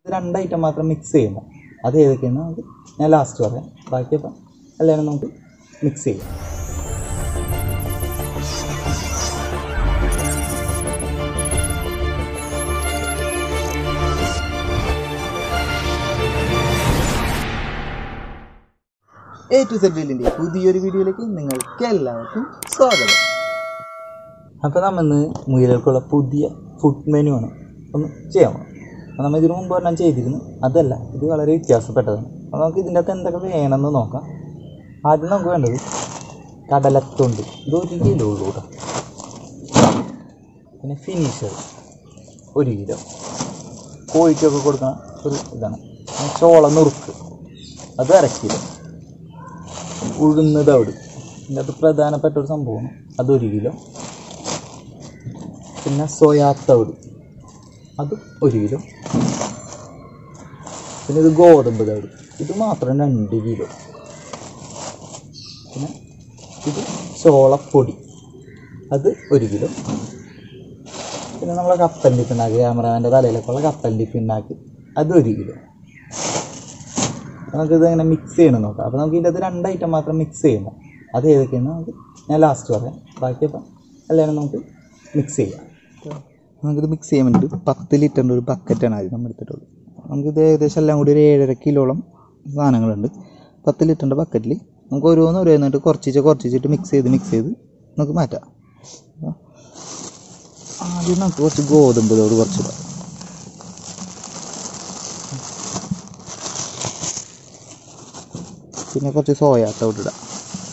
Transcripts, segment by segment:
ഇത് രണ്ട് ഐറ്റം മാത്രം മിക്സ് ചെയ്യണം അത് ഏതൊക്കെയാണ് നമുക്ക് ഞാൻ ലാസ്റ്റ് പറയാം ബാക്കി അപ്പം എല്ലാം നമുക്ക് മിക്സ് ചെയ്യാം എ ടു സെഡ് വീലിൻ്റെ പുതിയൊരു വീഡിയോയിലേക്ക് നിങ്ങൾക്ക് എല്ലാവർക്കും സ്വാഗതം അപ്പോൾ നമ്മൾ ഇന്ന് മുയലുകൾക്കുള്ള പുതിയ ഫുഡ് മെനു ആണ് ഒന്ന് ചെയ്യാമോ അപ്പോൾ നമ്മൾ ഇതിനു മുമ്പ് ഒരെണ്ണം ചെയ്തിരുന്നു അതല്ല ഇത് വളരെ വ്യത്യാസപ്പെട്ടതാണ് അപ്പോൾ നമുക്ക് ഇതിൻ്റെ അകത്ത് എന്തൊക്കെ വേണമെന്ന് നോക്കാം ആദ്യം നമുക്ക് വേണ്ടത് കടലത്തൊണ്ട് ഇത് ഒരു കിലോ ഉള്ളൂ കേട്ടോ പിന്നെ ഫിനിഷർ ഒരു കിലോ കോഴിക്കൊക്കെ കൊടുക്കുന്ന ഒരു ഇതാണ് പിന്നെ ചോള നുറുക്ക് അത് അര കിലോ ഉഴുന്നത് അവിടെ ഇതിൻ്റെ അത് പ്രധാനപ്പെട്ട ഒരു സംഭവമാണ് അതൊരു കിലോ പിന്നെ സോയാ തവിട് അത് ഒരു കിലോ പിന്നെ ഇത് ഗോതമ്പ് തവിട് ഇത് മാത്രം രണ്ട് കിലോ പിന്നെ ഇത് ചോളപ്പൊടി അത് ഒരു കിലോ പിന്നെ നമ്മളെ കപ്പലിൻ്റെ പിണ്ണാക്ക് ക്യാമറാമാൻ്റെ തലയിലൊക്കെ ഉള്ള കപ്പലിൻ്റെ പിണ്ണാക്ക് അത് ഒരു കിലോ നമുക്കിത് ഇങ്ങനെ മിക്സ് ചെയ്യണം നോക്കാം അപ്പോൾ നമുക്ക് ഇതിൻ്റെ അത് രണ്ട് ഐറ്റം മാത്രം മിക്സ് ചെയ്യണം അത് ഏതൊക്കെയാണ് നമുക്ക് ഞാൻ ലാസ്റ്റ് പറയാം ബാക്കി അപ്പം എല്ലാം നമുക്ക് മിക്സ് ചെയ്യാം നമുക്കിത് മിക്സ് ചെയ്യാൻ വേണ്ടിയിട്ട് പത്ത് ലിറ്ററിൻ്റെ ഒരു ബക്കറ്റാണ് ആദ്യം നമ്മൾ എടുത്തിട്ടുള്ളത് നമുക്കിത് ഏകദേശം എല്ലാം കൂടി ഒരു ഏഴര കിലോളം സാധനങ്ങളുണ്ട് പത്ത് ലിറ്ററിൻ്റെ ബക്കറ്റിൽ നമുക്ക് ഓരോന്ന് ഓരോന്നായിട്ട് കുറച്ചിട്ട് കുറച്ചിട്ട് മിക്സ് ചെയ്ത് മിക്സ് ചെയ്ത് നമുക്ക് മാറ്റാം അപ്പോൾ ആദ്യം നമുക്ക് കുറച്ച് ഗോതമ്പ് തോട് കുറച്ചിടാം പിന്നെ കുറച്ച് സോയ തവിട് ഇടാം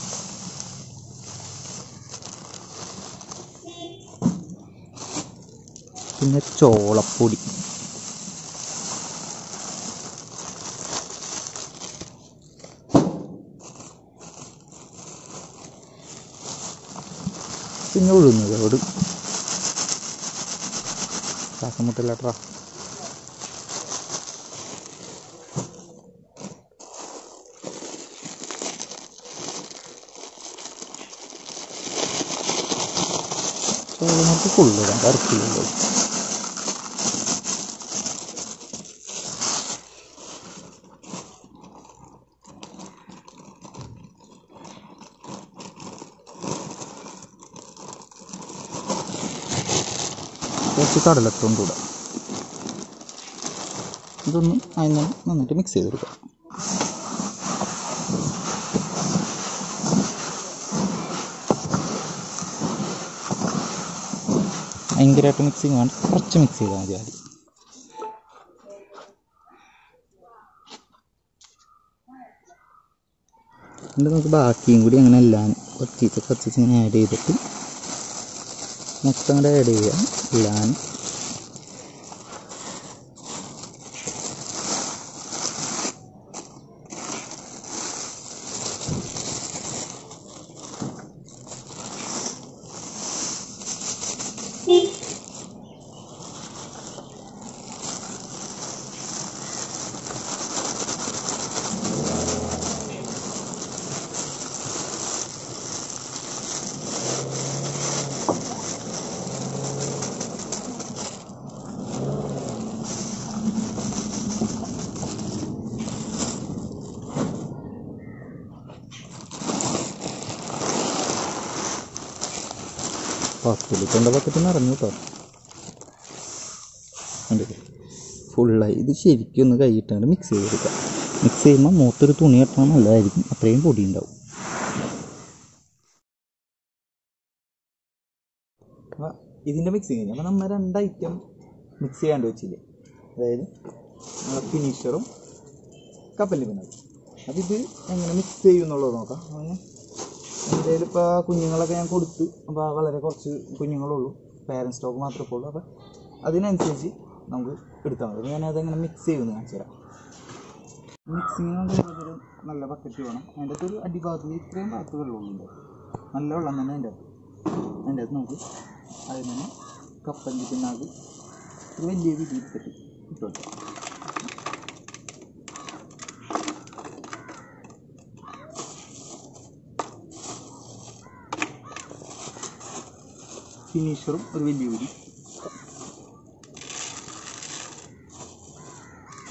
പിന്നെ ചോളപ്പൊടി പിന്നെ ഉഴുന്നത് തവിട് ശ്വാസം മുട്ടില്ലാട്ടാ ചോളമുട്ട് ഫുള്ളിടാം കറുക്കില്ലല്ലോ കുറച്ച് കടലത്തോണ്ട് ഇടാം ഇതൊന്ന് അതിന് നന്നായിട്ട് മിക്സ് ചെയ്തെടുക്കാം ഭയങ്കരമായിട്ട് മിക്സിങ് വേണ്ട കുറച്ച് മിക്സ് ചെയ്താൽ മതി ആദ്യം എന്നിട്ട് നമുക്ക് ബാക്കിയും കൂടി അങ്ങനെ എല്ലാം കുറച്ചിച്ച് കുറച്ചിച്ച് ഇങ്ങനെ ആഡ് ചെയ്തിട്ട് മൊത്തം കൂടെ ആഡ് ചെയ്യുക എല്ലാം പത്ത് ലിറ്ററിൻ്റെ ബക്കറ്റ് നിറഞ്ഞു കേട്ടോ കണ്ടില്ലേ ഫുള്ളായി ഇത് ശരിക്കും ഒന്ന് കൈയിട്ടാണ്ട് മിക്സ് ചെയ്തെടുക്കുക മിക്സ് ചെയ്യുമ്പോൾ മൂത്തൊരു തുണി കെട്ടണം നല്ലതായിരിക്കും അത്രയും പൊടി ഉണ്ടാവും അപ്പോൾ ഇതിൻ്റെ മിക്സിങ് കഴിഞ്ഞു അപ്പോൾ നമ്മൾ രണ്ട് ഐറ്റം മിക്സ് ചെയ്യാണ്ട് വെച്ചില്ലേ അതായത് നമ്മളെ ഫിനിഷറും കപ്പലിൻ്റെ പിന്നാക്കും അപ്പോൾ ഇത് എങ്ങനെ മിക്സ് ചെയ്യും എന്നുള്ളത് നോക്കാം അങ്ങനെ എൻ്റെ ഇപ്പോൾ കുഞ്ഞുങ്ങളൊക്കെ ഞാൻ കൊടുത്തു അപ്പോൾ വളരെ കുറച്ച് കുഞ്ഞുങ്ങളുള്ളൂ പാരൻറ് സ്റ്റോക്ക് മാത്രമേ ഇപ്പോൾ ഉള്ളൂ അപ്പോൾ അതിനനുസരിച്ച് നമുക്ക് എടുത്താൽ മതി ഞാൻ അതെങ്ങനെ മിക്സ് ചെയ്യുമെന്ന് കാണിച്ചു തരാം മിക്സിങ് ഒരു നല്ല ബക്കറ്റ് വേണം അതിൻ്റെ അകത്ത് ഒരു അടിഭാഗത്ത് ഇത്രയും ഭാഗത്ത് വെള്ളമുണ്ട് നല്ല വെള്ളം തന്നെ അതിൻ്റെ അകത്ത് അതിൻ്റെ അകത്ത് നമുക്ക് അതിൽ നിന്ന് കപ്പലിൻ്റെ പിന്നാക്ക് ഒരു വലിയ വിധി എടുത്തിട്ട് ഇട്ട് വെക്കാം ഫിനിഷറും ഒരു വലിയ ഉരി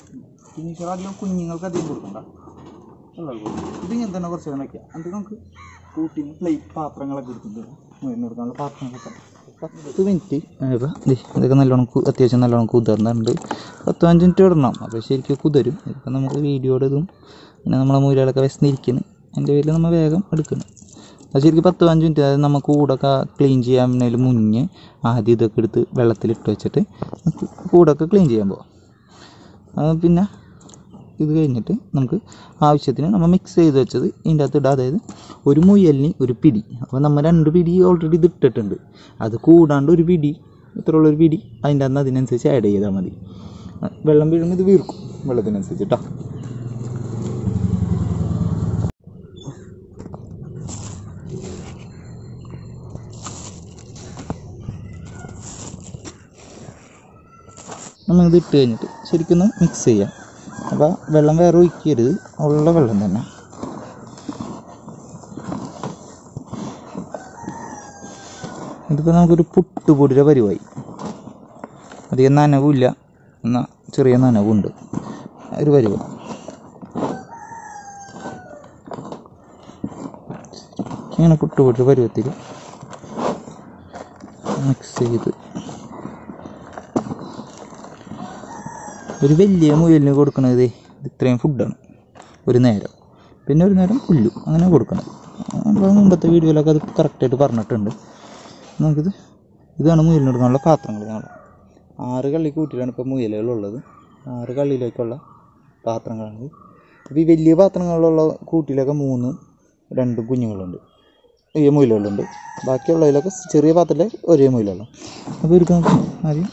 ഫിനിഷർ അധികം കുഞ്ഞുങ്ങൾക്ക് അധികം കൊടുക്കണ്ട ഉള്ളത് കൊടുക്കും. ഇത് ഇങ്ങനെ തന്നെ കുറച്ച് നേരം വെക്കാം എന്നിട്ട് നമുക്ക് കൂട്ടി പ്ലേറ്റ് പാത്രങ്ങളൊക്കെ എടുത്തിട്ട് മുയലിന് കൊടുക്കാനുള്ള പാത്രങ്ങളൊക്കെ പത്ത് മിനിറ്റ് ഇപ്പം ഇതൊക്കെ നല്ലോണം കു- അത്യാവശ്യം നല്ലോണം കുതിർന്നുണ്ട് പത്ത് പതിനഞ്ച് മിനിറ്റ് ഇടണം അപ്പോൾ ശരിക്കും കുതിരും ഇപ്പം നമുക്ക് വീഡിയോയുടെ ഇതും പിന്നെ നമ്മളെ മൂലകളൊക്കെ വിശന്നിരിക്കുന്നു അതിൻ്റെ പേരിൽ നമ്മൾ വേഗം എടുക്കണം അത് ശരിക്കും പത്ത് പതിനഞ്ച് മിനിറ്റ് അതായത് നമ്മൾ കൂടൊക്കെ ക്ലീൻ ചെയ്യാൻ മുന്നേ മുന്നേ ആദ്യം ഇതൊക്കെ എടുത്ത് വെള്ളത്തിലിട്ട് വെച്ചിട്ട് നമുക്ക് കൂടൊക്കെ ക്ലീൻ ചെയ്യാൻ പോവാം ആ, പിന്നെ ഇത് കഴിഞ്ഞിട്ട് നമുക്ക് ആവശ്യത്തിന് നമ്മൾ മിക്സ് ചെയ്ത് വെച്ചത് ഇതിൻ്റെ അകത്ത് ഇടുക അതായത് ഒരു മുയലിന് ഒരു പിടി അപ്പോൾ നമ്മൾ രണ്ട് പിടി ഓൾറെഡി ഇത് ഇട്ടിട്ടുണ്ട് അത് കൂടാണ്ട് ഒരു പിടി ഇത്രയുള്ള ഒരു പിടി അതിൻ്റെ അകത്ത് അതിനനുസരിച്ച് ആഡ് ചെയ്താൽ മതി ആ, വെള്ളം വീഴുമ്പോൾ ഇത് വീർക്കും വെള്ളത്തിനനുസരിച്ച് കേട്ടോ നമ്മളിത് ഇട്ട് കഴിഞ്ഞിട്ട് ശരിക്കും മിക്സ് ചെയ്യാം അപ്പോൾ വെള്ളം വേറെ ഒഴിക്കരുത് ഉള്ള വെള്ളം തന്നെ ഇതിപ്പോൾ നമുക്കൊരു പുട്ടുപൊടിയുടെ പരിവായി അധികം നനവില്ല എന്നാൽ ചെറിയ നനവുണ്ട് ഒരു പരിവ് ഇങ്ങനെ പുട്ടുപൊടിയുടെ പരുവത്തിൽ മിക്സ് ചെയ്ത് ഒരു വലിയ മുയലിന് കൊടുക്കണത് ഇത്രയും ഫുഡാണ് ഒരു നേരം പിന്നെ ഒരു നേരം പുല്ലു അങ്ങനെ കൊടുക്കണം നമ്മൾ മുമ്പത്തെ വീഡിയോയിലൊക്കെ അത് കറക്റ്റായിട്ട് പറഞ്ഞിട്ടുണ്ട് നമുക്കിത് ഇതാണ് മുയലിന് കൊടുക്കാനുള്ള പാത്രങ്ങൾ ഞങ്ങൾ ആറ് കള്ളി കൂട്ടിയിട്ടാണ് ഇപ്പോൾ മുയലുകളുള്ളത് ആറ് കള്ളിയിലേക്കുള്ള പാത്രങ്ങളാണ് അപ്പോൾ ഈ വലിയ പാത്രങ്ങളിലുള്ള കൂട്ടിലൊക്കെ മൂന്നും രണ്ടും കുഞ്ഞുങ്ങളുണ്ട് ഈ മുയലുകളുണ്ട് ബാക്കിയുള്ളതിലൊക്കെ ചെറിയ പാത്രത്തിൽ ഒരേ മുയലുള്ളൂ അപ്പോൾ ഇവർക്ക് നമുക്ക് ആദ്യം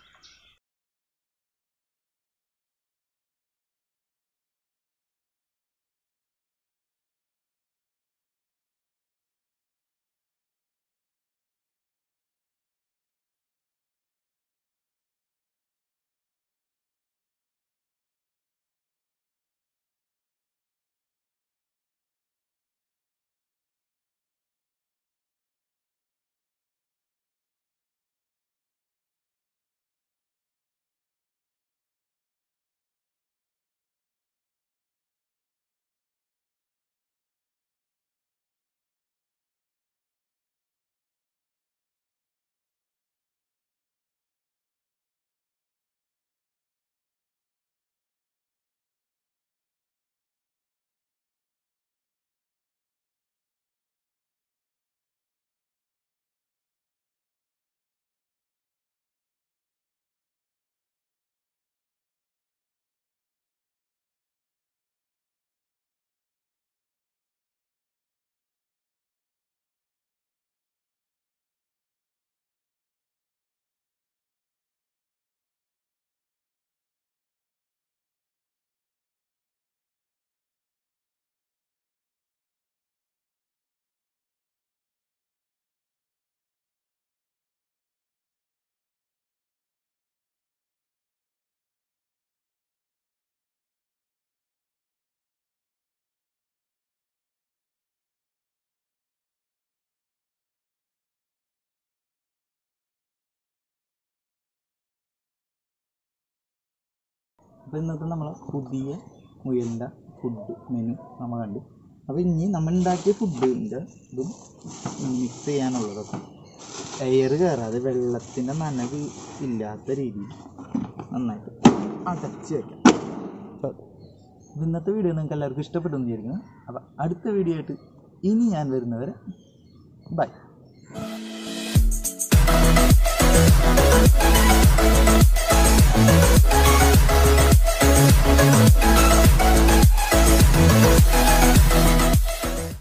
അപ്പോൾ ഇന്നത്തെ നമ്മളെ പുതിയ മുയലിൻ്റെ ഫുഡ് മെനു നമ്മൾ കണ്ടു അപ്പോൾ ഇനി നമ്മൾ ഉണ്ടാക്കിയ ഫുഡിൻ്റെ ഇതും മിക്സ് ചെയ്യാനുള്ളതൊക്കെ എയർ കയറാതെ വെള്ളത്തിൻ്റെ നനവ് ഇല്ലാത്ത രീതിയിൽ നന്നായിട്ട് അടച്ച് വയ്ക്കാം അപ്പോൾ ഇന്നത്തെ വീഡിയോ നിങ്ങൾക്ക് എല്ലാവർക്കും ഇഷ്ടപ്പെട്ടു എന്ന് വിചാരിക്കുന്നു അപ്പോൾ അടുത്ത വീഡിയോ ആയിട്ട് ഇനി ഞാൻ വരുന്നവരെ ബൈ